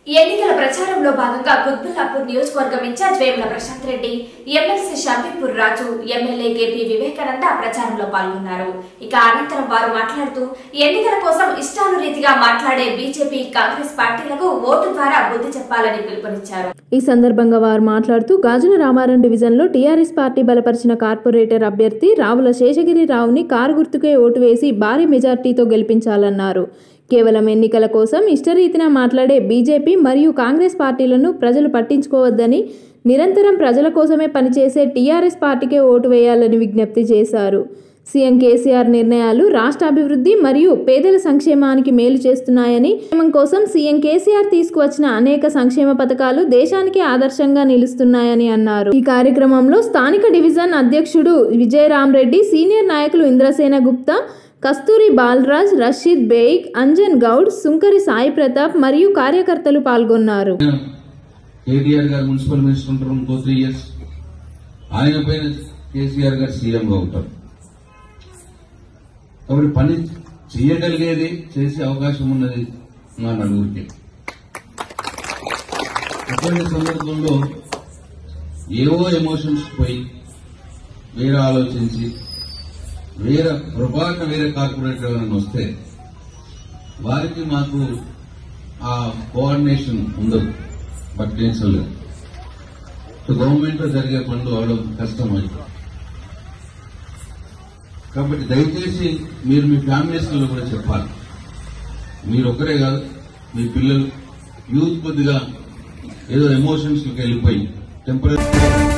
ఎన్నికల ప్రచారంలో భాగంగా కుత్బుల్లాపూర్ నియోజకవర్గం incharge Vemula Prashanth Reddy MLC Shabipur Raju MLA KP Vivekananda ప్రచారంలో పాల్గొన్నారు ఇక అనంతరం వారు మాట్లాడుతూ ఎన్నికల కోసం ఇష్టానురీతిగా మాట్లాడే బీజేపీ కాంగ్రెస్ పార్టీలకు ఓటు ద్వారా బుద్ధి చెప్పాలని పిలుపునిచ్చారు ఈ సందర్భంగా వారు మాట్లాడుతూ గాజుల రామారం డివిజన్లో టీఆర్ఎస్ పార్టీ బలపరిచిన కార్పొరేటర్ అభ్యర్థి రావుల శేషగిరి రావుని కారు గుర్తుకే ఓటు వేసి భారీ మెజార్టీతో గెలిపించాలన్నారు కేవలం ఎన్నికల కోసం ఇష్టరీతిన మాట్లాడే బీజేపీ మరియు కాంగ్రెస్ పార్టీలను ప్రజలు పట్టించుకోవద్దని నిరంతరం ప్రజల కోసమే పనిచేసే టీఆర్ఎస్ పార్టీకే ఓటు వేయాలని విజ్ఞప్తి చేశారు సీఎం కేసీఆర్ నిర్ణయాలు రాష్ట్ర అభివృద్ధి మరియు పేదల సంక్షేమానికి మేలు చేస్తున్నాయని సంక్షేమం కోసం సీఎం కేసీఆర్ తీసుకువచ్చిన అనేక సంక్షేమ పథకాలు దేశానికి ఆదర్శంగా నిలుస్తున్నాయని అన్నారు ఈ కార్యక్రమంలో స్థానిక డివిజన్ అధ్యక్షుడు విజయరామ్ రెడ్డి సీనియర్ నాయకులు ఇంద్రసేన గుప్తా కస్తూరి బాలరాజ్ రషీద్ బేగ్ అంజన్ గౌడ్ సుంకరి సాయి ప్రతాప్ మరియు కార్యకర్తలు పాల్గొన్నారు కేటీఆర్ గారు మున్సిపల్ మినిస్టర్ ఉంటారు ఇంకో త్రీ ఇయర్స్ ఆయన పైన కేసీఆర్ గారు సీఎంగా ఉంటారు కాబట్టి పని చేయగలిగేది చేసే అవకాశం ఉన్నది మా నలుగురికి అటువంటి సందర్భంలో ఏవో ఎమోషన్స్ పోయి వేరే ఆలోచించి వేరే పొరపాటున వేరే కార్పొరేటర్ ఎవరైనా వస్తే వారికి మాకు ఆ కోఆర్డినేషన్ ఉండదు పట్టించలేదు గవర్నమెంట్ లో జరిగే పనులు అవడం కష్టమైంది కాబట్టి దయచేసి మీరు మీ ఫ్యామిలీస్ లో కూడా చెప్పాలి మీరు ఒక్కరే కాదు మీ పిల్లలు యూత్ కొద్దిగా ఏదో ఎమోషన్స్ వెళ్ళిపోయి టెంపరీ